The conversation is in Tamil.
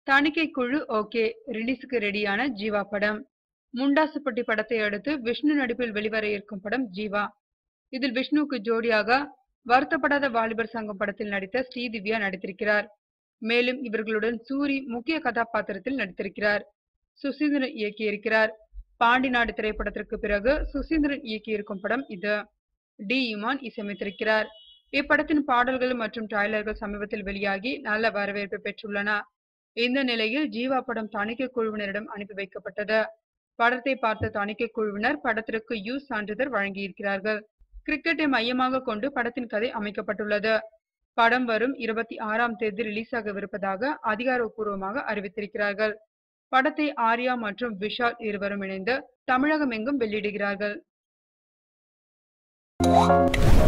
தணிக்கை குழு ஓகே ரிலீஸுக்கு ரெடியான ஜீவா படம் முண்டாசுப்பட்டி படத்தை அடுத்து விஷ்ணு நடிப்பில் வெளிவர இருக்கும் படம் ஜீவா இதில் விஷ்ணுவுக்கு ஜோடியாக வருத்தப்படாத வாலிபர் சங்கம் படத்தில் நடித்த ஸ்ரீதிவ்யா நடித்திருக்கிறார் மேலும் இவர்களுடன் சூரி முக்கிய கதாபாத்திரத்தில் நடித்திருக்கிறார் சுசீந்திரன் இயக்கியிருக்கிறார் பாண்டி நாடு திரைப்படத்திற்கு பிறகு சுசீந்திரன் இயக்கியிருக்கும் படம் இது டி இமான் இசையமைத்திருக்கிறார் இப்படத்தின் பாடல்கள் மற்றும் ட்ரைலர்கள் சமீபத்தில் வெளியாகி நல்ல வரவேற்பு பெற்றுள்ளன இந்த நிலையில் ஜீவா படம் தணிக்கை குழுவினரிடம் அனுப்பி வைக்கப்பட்டது படத்தை பார்த்த தணிக்கை குழுவினர் படத்திற்கு யூ சான்றிதழ் வழங்கியிருக்கிறார்கள் கிரிக்கெட்டை மையமாக கொண்டு படத்தின் கதை அமைக்கப்பட்டுள்ளது படம் வரும் இருபத்தி ஆறாம் தேதி ரிலீஸ் ஆகவிருப்பதாக அதிகாரப்பூர்வமாக அறிவித்திருக்கிறார்கள் படத்தை ஆர்யா மற்றும் விஷால் இருவரும் இணைந்து தமிழகம் எங்கும் வெளியிடுகிறார்கள்